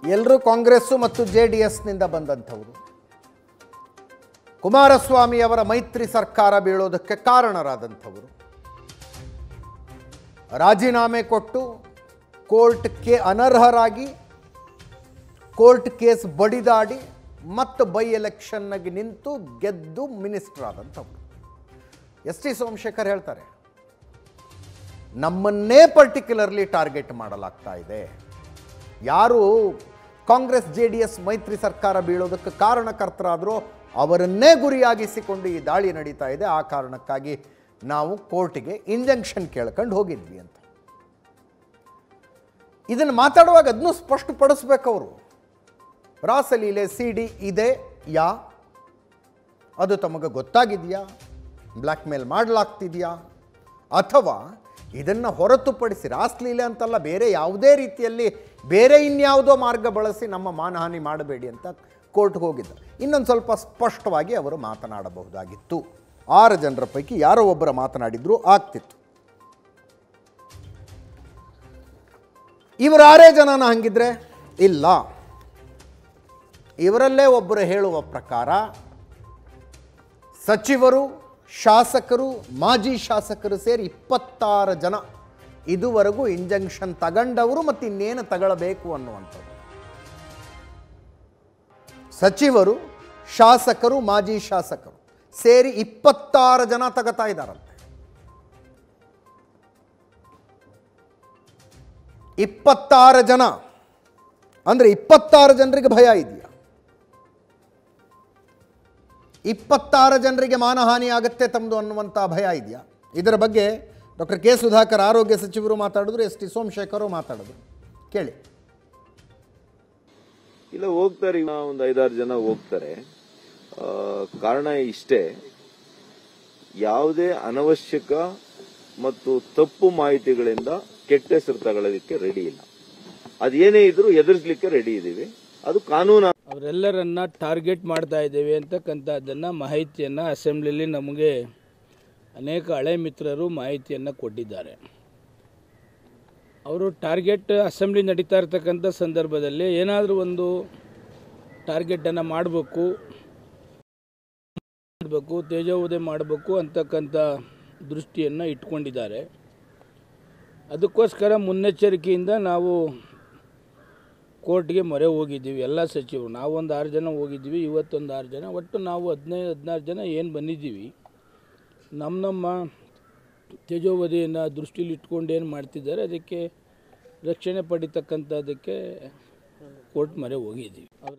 ಎಲ್ಲರೂ ಕಾಂಗ್ರೆಸ್ಸು ಮತ್ತು J D ಎಸ್ನಿಂದ ಬಂದಂಥವರು ಕುಮಾರಸ್ವಾಮಿ ಅವರ ಮೈತ್ರಿ ಸರ್ಕಾರ ಬೀಳೋದಕ್ಕೆ ಕಾರಣರಾದಂಥವರು ರಾಜೀನಾಮೆ ಕೊಟ್ಟು ಕೋರ್ಟ್ಗೆ ಅನರ್ಹರಾಗಿ ಕೋರ್ಟ್ ಕೇಸ್ ಬಡಿದಾಡಿ ಮತ್ತು ಬೈ ಎಲೆಕ್ಷನ್ಗೆ ನಿಂತು ಗೆದ್ದು ಮಿನಿಸ್ಟರ್ ಆದಂಥವ್ರು ಎಸ್ ಟಿ ಸೋಮಶೇಖರ್ ಹೇಳ್ತಾರೆ ನಮ್ಮನ್ನೇ ಪರ್ಟಿಕ್ಯುಲರ್ಲಿ ಟಾರ್ಗೆಟ್ ಮಾಡಲಾಗ್ತಾ ಇದೆ ಯಾರು ಕಾಂಗ್ರೆಸ್ ಜೆ ಡಿ ಎಸ್ ಮೈತ್ರಿ ಸರ್ಕಾರ ಬೀಳೋದಕ್ಕೆ ಕಾರಣಕರ್ತರಾದರೂ ಅವರನ್ನೇ ಗುರಿಯಾಗಿಸಿಕೊಂಡು ಈ ದಾಳಿ ನಡೀತಾ ಇದೆ ಆ ಕಾರಣಕ್ಕಾಗಿ ನಾವು ಕೋರ್ಟಿಗೆ ಇಂಜಂಕ್ಷನ್ ಕೇಳ್ಕೊಂಡು ಹೋಗಿದ್ವಿ ಅಂತ ಇದನ್ನು ಮಾತಾಡುವಾಗ ಅದನ್ನು ಸ್ಪಷ್ಟಪಡಿಸ್ಬೇಕು ಅವರು ರಾಸಲೀಲೆ ಸಿ ಡಿ ಇದೆ ಯಾ ಅದು ತಮಗೆ ಗೊತ್ತಾಗಿದೆಯಾ ಬ್ಲ್ಯಾಕ್ ಮೇಲ್ ಮಾಡಲಾಗ್ತಿದೆಯಾ ಅಥವಾ ಇದನ್ನು ಹೊರತುಪಡಿಸಿ ರಾಸಲೀಲೆ ಅಂತಲ್ಲ ಬೇರೆ ಯಾವುದೇ ರೀತಿಯಲ್ಲಿ ಬೇರೆ ಇನ್ಯಾವುದೋ ಮಾರ್ಗ ಬಳಸಿ ನಮ್ಮ ಮಾನಹಾನಿ ಮಾಡಬೇಡಿ ಅಂತ ಕೋರ್ಟ್ಗೆ ಹೋಗಿದ್ದ ಇನ್ನೊಂದು ಸ್ವಲ್ಪ ಸ್ಪಷ್ಟವಾಗಿ ಅವರು ಮಾತನಾಡಬಹುದಾಗಿತ್ತು ಆರು ಜನರ ಪೈಕಿ ಯಾರೋ ಒಬ್ಬರ ಮಾತನಾಡಿದ್ರು ಆಗ್ತಿತ್ತು ಇವರಾರೇ ಜನನ ಹಂಗಿದ್ರೆ ಇಲ್ಲ ಇವರಲ್ಲೇ ಒಬ್ಬರು ಹೇಳುವ ಪ್ರಕಾರ ಸಚಿವರು ಶಾಸಕರು ಮಾಜಿ ಶಾಸಕರು ಸೇರಿ ಇಪ್ಪತ್ತಾರು ಜನ ಇದುವರೆಗೂ ಇಂಜಂಕ್ಷನ್ ತಗೊಂಡವರು ಮತ್ತು ಇನ್ನೇನು ತಗೊಳ್ಬೇಕು ಅನ್ನುವಂಥದ್ದು ಸಚಿವರು ಶಾಸಕರು ಮಾಜಿ ಶಾಸಕರು ಸೇರಿ ಇಪ್ಪತ್ತಾರು ಜನ ತಗೋತಾ ಇದ್ದಾರಂತೆ ಇಪ್ಪತ್ತಾರು ಜನ ಅಂದರೆ ಇಪ್ಪತ್ತಾರು ಜನರಿಗೆ ಭಯ ಇದೆಯಾ ಇಪ್ಪತ್ತಾರು ಜನರಿಗೆ ಮಾನಹಾನಿ ಆಗುತ್ತೆ ತಮ್ಮದು ಅನ್ನುವಂಥ ಭಯ ಇದೆಯಾ ಇದರ ಬಗ್ಗೆ ಡಾಕ್ಟರ್ ಕೆ ಸುಧಾಕರ್ ಆರೋಗ್ಯ ಸಚಿವರು ಮಾತಾಡಿದ್ರು ಎಸ್ ಟಿ ಸೋಮಶೇಖರು ಮಾತಾಡಿದ್ರು ಕೇಳಿ ಇಲ್ಲ ಹೋಗ್ತಾರೆ ಇನ್ನ ಒಂದು ಐದಾರು ಜನ ಹೋಗ್ತಾರೆ ಆ, ಕಾರಣ ಇಷ್ಟೇ ಯಾವುದೇ ಅನವಶ್ಯಕ ಮತ್ತು ತಪ್ಪು ಮಾಹಿತಿಗಳಿಂದ ಕೆಟ್ಟ ಹೆಸರು ತಗೊಳ್ಳೋದಕ್ಕೆ ರೆಡಿ ಇಲ್ಲ ಅದೇನೇ ಇದ್ರೂ ಎದುರಿಸಲಿಕ್ಕೆ ರೆಡಿ ಇದೀವಿ ಅದು ಕಾನೂನು ಅವರೆಲ್ಲರನ್ನ ಟಾರ್ಗೆಟ್ ಮಾಡ್ತಾ ಇದ್ದೇವೆ ಅಂತಕ್ಕಂಥದ್ದನ್ನು ಮಾಹಿತಿಯನ್ನು ಅಸೆಂಬ್ಲಿಲಿ ನಮಗೆ ಅನೇಕ ಹಳೆ ಮಿತ್ರರು ಮಾಹಿತಿಯನ್ನು ಕೊಟ್ಟಿದ್ದಾರೆ ಅವರು ಟಾರ್ಗೆಟ್ ಅಸೆಂಬ್ಲಿ ನಡೀತಾ ಇರ್ತಕ್ಕಂಥ ಸಂದರ್ಭದಲ್ಲಿ ಏನಾದರೂ ಒಂದು ಟಾರ್ಗೆಟನ್ನು ಮಾಡಬೇಕು ಮಾಡಬೇಕು ತೇಜೋವಧೆ ಮಾಡಬೇಕು ಅಂತಕ್ಕಂಥ ದೃಷ್ಟಿಯನ್ನು ಇಟ್ಕೊಂಡಿದ್ದಾರೆ ಅದಕ್ಕೋಸ್ಕರ ಮುನ್ನೆಚ್ಚರಿಕೆಯಿಂದ ನಾವು ಕೋರ್ಟ್ಗೆ ಮೊರೆ ಹೋಗಿದ್ದೀವಿ ಎಲ್ಲ ಸಚಿವರು ನಾವೊಂದು ಆರು ಜನ ಹೋಗಿದ್ದೀವಿ ಇವತ್ತೊಂದು ಆರು ಜನ ಒಟ್ಟು ನಾವು ಹದಿನೈದು ಹದಿನಾರು ಜನ ಏನು ಬಂದಿದ್ದೀವಿ ನಮ್ಮ ನಮ್ಮ ತೇಜೋವಧಿಯನ್ನು ದೃಷ್ಟಿಲಿ ಇಟ್ಕೊಂಡು ಏನು ಮಾಡ್ತಿದ್ದಾರೆ ಅದಕ್ಕೆ ರಕ್ಷಣೆ ಪಡಿತಕ್ಕಂಥದ್ದಕ್ಕೆ ಕೋರ್ಟ್ ಮೊರೆ ಹೋಗಿದ್ದೀವಿ ಅವ್ರ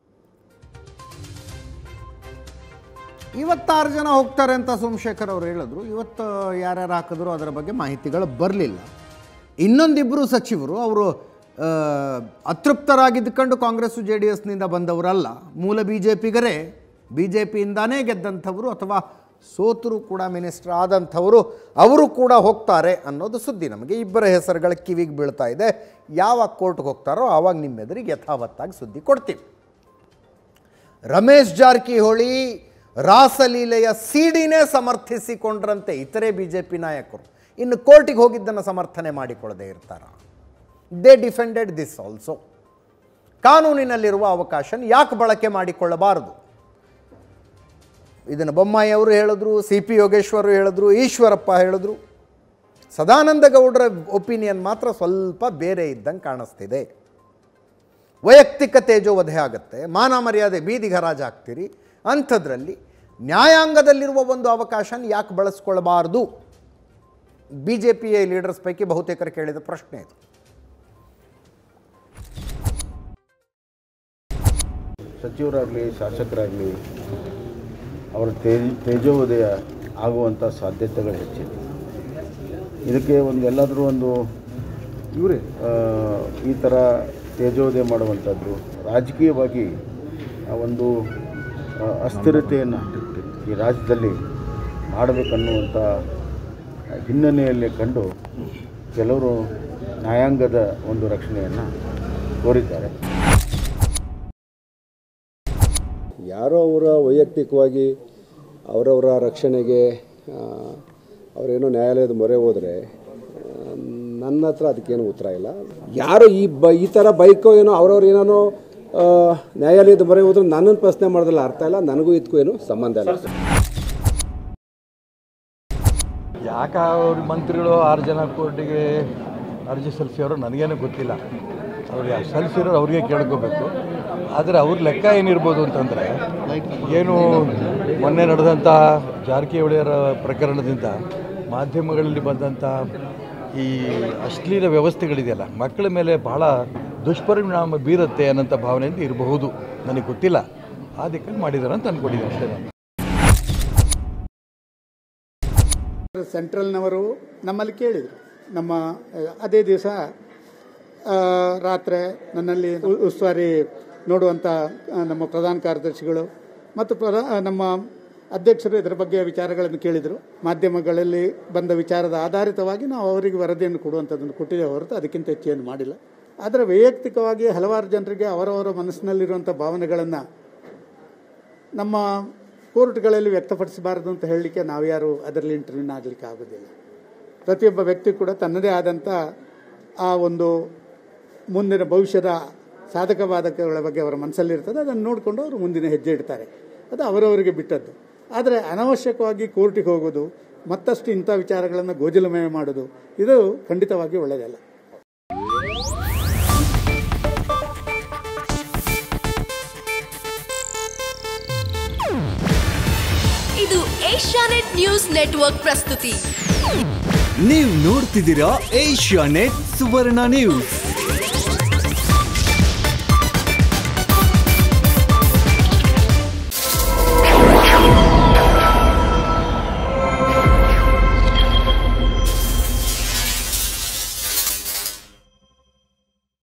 ಇವತ್ತಾರು ಜನ ಹೋಗ್ತಾರೆ ಅಂತ ಸೋಮಶೇಖರ್ ಅವರು ಹೇಳಿದ್ರು ಇವತ್ತು ಯಾರ್ಯಾರು ಹಾಕಿದ್ರು ಅದರ ಬಗ್ಗೆ ಮಾಹಿತಿಗಳು ಬರಲಿಲ್ಲ ಇನ್ನೊಂದಿಬ್ಬರು ಸಚಿವರು ಅವರು ಆ, ಅತೃಪ್ತರಾಗಿದ್ದುಕೊಂಡು ಕಾಂಗ್ರೆಸ್ಸು ಜೆ ಡಿ ಎಸ್ನಿಂದ ಬಂದವರಲ್ಲ ಮೂಲ ಬಿ ಜೆ ಪಿಗರೇ ಬಿ ಜೆ ಪಿಯಿಂದಾನೇ ಗೆದ್ದಂಥವರು ಅಥವಾ ಸೋತರು ಕೂಡ ಮಿನಿಸ್ಟರ್ ಆದಂಥವರು ಅವರು ಕೂಡ ಹೋಗ್ತಾರೆ ಅನ್ನೋದು ಸುದ್ದಿ ನಮಗೆ ಇಬ್ಬರ ಹೆಸರುಗಳ ಕಿವಿಗೆ ಬೀಳ್ತಾ ಇದೆ ಯಾವಾಗ ಕೋರ್ಟ್ಗೆ ಹೋಗ್ತಾರೋ ಆವಾಗ ನಿಮ್ಮ ಎದುರಿಗೆ ಯಥಾವತ್ತಾಗಿ ಸುದ್ದಿ ಕೊಡ್ತೀವಿ ರಮೇಶ್ ಜಾರಕಿಹೊಳಿ ರಾಸಲೀಲೆಯ ಸಿಡಿನೇ ಸಮರ್ಥಿಸಿಕೊಂಡ್ರಂತೆ ಇತರೆ ಬಿ ಜೆ ಪಿ ನಾಯಕರು ಇನ್ನು ಕೋರ್ಟಿಗೆ ಹೋಗಿದ್ದನ್ನು ಸಮರ್ಥನೆ ಮಾಡಿಕೊಳ್ಳದೆ ಇರ್ತಾರ ದೇ ಡಿಫೆಂಡೆಡ್ ದಿಸ್ ಆಲ್ಸೋ ಕಾನೂನಿನಲ್ಲಿರುವ ಅವಕಾಶ ಯಾಕೆ ಬಳಕೆ ಮಾಡಿಕೊಳ್ಳಬಾರದು ಇದನ್ನು ಬೊಮ್ಮಾಯಿ ಅವರು ಹೇಳಿದ್ರು ಸಿ ಪಿ ಯೋಗೇಶ್ವರು ಹೇಳಿದ್ರು ಈಶ್ವರಪ್ಪ ಹೇಳಿದ್ರು ಸದಾನಂದ ಗೌಡರ ಒಪಿನಿಯನ್ ಮಾತ್ರ ಸ್ವಲ್ಪ ಬೇರೆ ಇದ್ದಂಗೆ ಕಾಣಿಸ್ತಿದೆ ವೈಯಕ್ತಿಕ ತೇಜೋವಧೆ ಆಗುತ್ತೆ ಮಾನ ಮರ್ಯಾದೆ ಬೀದಿಗೆ ಹರಾಜು ಹಾಕ್ತೀರಿ ಅಂಥದ್ರಲ್ಲಿ ನ್ಯಾಯಾಂಗದಲ್ಲಿರುವ ಒಂದು ಅವಕಾಶನ ಯಾಕೆ ಬಳಸ್ಕೊಳ್ಬಾರ್ದು ಬಿ ಜೆ ಪಿಯ ಲೀಡರ್ಸ್ ಪೈಕಿ ಬಹುತೇಕರು ಕೇಳಿದ ಪ್ರಶ್ನೆ ಇದು ಸಚಿವರಾಗಲಿ ಶಾಸಕರಾಗಲಿ ಅವರ ತೇಜ ತೇಜೋವಧಯ ಆಗುವಂಥ ಸಾಧ್ಯತೆಗಳು ಹೆಚ್ಚಿದೆ ಇದಕ್ಕೆ ಒಂದು ಎಲ್ಲಾದರೂ ಒಂದು ಇವರೇ ಈ ಥರ ತೇಜೋವಧೆ ಮಾಡುವಂಥದ್ದು ರಾಜಕೀಯವಾಗಿ ಆ ಒಂದು ಆ, ಅಸ್ಥಿರತೆಯನ್ನು ಈ ರಾಜ್ಯದಲ್ಲಿ ಮಾಡಬೇಕನ್ನುವಂಥ ಹಿನ್ನೆಲೆಯಲ್ಲಿ ಕಂಡು ಕೆಲವರು ನ್ಯಾಯಾಂಗದ ಒಂದು ರಕ್ಷಣೆಯನ್ನು ಕೋರಿದ್ದಾರೆ ಯಾರೋ ಅವರ ವೈಯಕ್ತಿಕವಾಗಿ ಅವರವರ ರಕ್ಷಣೆಗೆ ಆ, ಅವರೇನೋ ನ್ಯಾಯಾಲಯದ ಮೊರೆ ಹೋದರೆ ನನ್ನ ಹತ್ರ ಅದಕ್ಕೇನು ಉತ್ತರ ಇಲ್ಲ ಯಾರು ಈ ಬ ಈ ಥರ ಬೈಕೋ ಏನೋ ಅವ್ರವ್ರು ಏನೇನೋ ಆ, ನ್ಯಾಯಾಲಯದ ಮೊರೆ ಹೋದ್ರೆ ನನ್ನನ್ನು ಪ್ರಶ್ನೆ ಮಾಡೋದ್ರಲ್ಲಿ ಅರ್ಥ ಇಲ್ಲ ನನಗೂ ಇದಕ್ಕೂ ಏನು ಸಂಬಂಧ ಇಲ್ಲ ಯಾಕೆ ಅವ್ರ ಮಂತ್ರಿಗಳು ಆರು ಜನ ಕೋರ್ಟಿಗೆ ಅರ್ಜಿ ಸಲ್ಲಿಸಿರೋ ನನಗೇನು ಗೊತ್ತಿಲ್ಲ ಅವ್ರು ಯಾರು ಸಲ್ಲಿಸಿರೋರು ಅವ್ರಿಗೆ ಕೇಳ್ಕೋಬೇಕು ಆದರೆ ಅವ್ರ ಲೆಕ್ಕ ಏನಿರ್ಬೋದು ಅಂತಂದರೆ ಏನು ಮೊನ್ನೆ ನಡೆದಂಥ ಜಾರಕಿಹೊಳಿಯರ ಪ್ರಕರಣದಿಂದ ಮಾಧ್ಯಮಗಳಲ್ಲಿ ಬಂದಂಥ ಈ ಅಶ್ಲೀಲ ವ್ಯವಸ್ಥೆಗಳಿದೆಯಲ್ಲ ಮಕ್ಕಳ ಮೇಲೆ ಬಹಳ ದುಷ್ಪರಿಣಾಮ ಬೀರುತ್ತೆ ಅನ್ನೋಂಥ ಭಾವನೆಯಿಂದ ಇರಬಹುದು ನನಗೆ ಗೊತ್ತಿಲ್ಲ ಆ ದಿಕ್ಕಲ್ಲಿ ಮಾಡಿದ್ದಾರೆ ಅಂತ ಅಂದ್ಕೊಂಡಿದ್ದೀನಿ ಅಷ್ಟೇ ನಾನು ಸೆಂಟ್ರಲ್ನವರು ನಮ್ಮಲ್ಲಿ ಕೇಳಿದರು ನಮ್ಮ ಅಹ್, ಅದೇ ದಿವಸ ರಾತ್ರಿ ನನ್ನಲ್ಲಿ ಉ- ಉಸ್ತುವಾರಿ ನೋಡುವಂಥ ಅಹ್, ನಮ್ಮ ಪ್ರಧಾನ ಕಾರ್ಯದರ್ಶಿಗಳು ಮತ್ತು ಪ್ರಧಾ ಅಹ್, ನಮ್ಮ ಅಧ್ಯಕ್ಷರು ಇದರ ಬಗ್ಗೆ ವಿಚಾರಗಳನ್ನು ಕೇಳಿದರು ಮಾಧ್ಯಮಗಳಲ್ಲಿ ಬಂದ ವಿಚಾರದ ಆಧಾರಿತವಾಗಿ ನಾವು ಅವರಿಗೆ ವರದಿಯನ್ನು ಕೊಡುವಂಥದ್ದನ್ನು ಕೊಟ್ಟಿದ್ದೇವೆ ಹೊರತು ಅದಕ್ಕಿಂತ ಹೆಚ್ಚೇನು ಮಾಡಿಲ್ಲ ಆದರೆ ವೈಯಕ್ತಿಕವಾಗಿ ಹಲವಾರು ಜನರಿಗೆ ಅವರವರ ಮನಸ್ಸಿನಲ್ಲಿರುವಂಥ ಭಾವನೆಗಳನ್ನು ನಮ್ಮ ಕೋರ್ಟ್ಗಳಲ್ಲಿ ವ್ಯಕ್ತಪಡಿಸಬಾರದು ಅಂತ ಹೇಳಲಿಕ್ಕೆ ನಾವ್ಯಾರು ಅದರಲ್ಲಿ ಇಂಟರ್ವ್ಯೂನ್ ಆಗಲಿಕ್ಕೆ ಆಗೋದಿಲ್ಲ ಪ್ರತಿಯೊಬ್ಬ ವ್ಯಕ್ತಿ ಕೂಡ ತನ್ನದೇ ಆದಂಥ ಆ ಒಂದು ಮುಂದಿನ ಭವಿಷ್ಯದ ಸಾಧಕ ಬಾಧಕಗಳ ಬಗ್ಗೆ ಅವರ ಮನಸ್ಸಲ್ಲಿರ್ತದೆ ಅದನ್ನು ನೋಡಿಕೊಂಡು ಅವರು ಮುಂದಿನ ಹೆಜ್ಜೆ ಇಡ್ತಾರೆ ಅದು ಅವರವರಿಗೆ ಬಿಟ್ಟದ್ದು ಆದರೆ ಅನಾವಶ್ಯಕವಾಗಿ ಕೋರ್ಟಿಗೆ ಹೋಗೋದು ಮತ್ತಷ್ಟು ಇಂಥ ವಿಚಾರಗಳನ್ನು ಗೋಜಲಮಯ ಮಾಡೋದು ಇದು ಖಂಡಿತವಾಗಿ ಒಳ್ಳೆಯದಲ್ಲ ಇದು ಏಷ್ಯಾನೆಟ್ ನ್ಯೂಸ್ ನೆಟ್ವರ್ಕ್ ಪ್ರಸ್ತುತಿ ನೀವು ನೋಡ್ತಿದ್ದೀರಾ ಏಷ್ಯಾ ನೆಟ್ ಸುವರ್ಣ ನ್ಯೂಸ್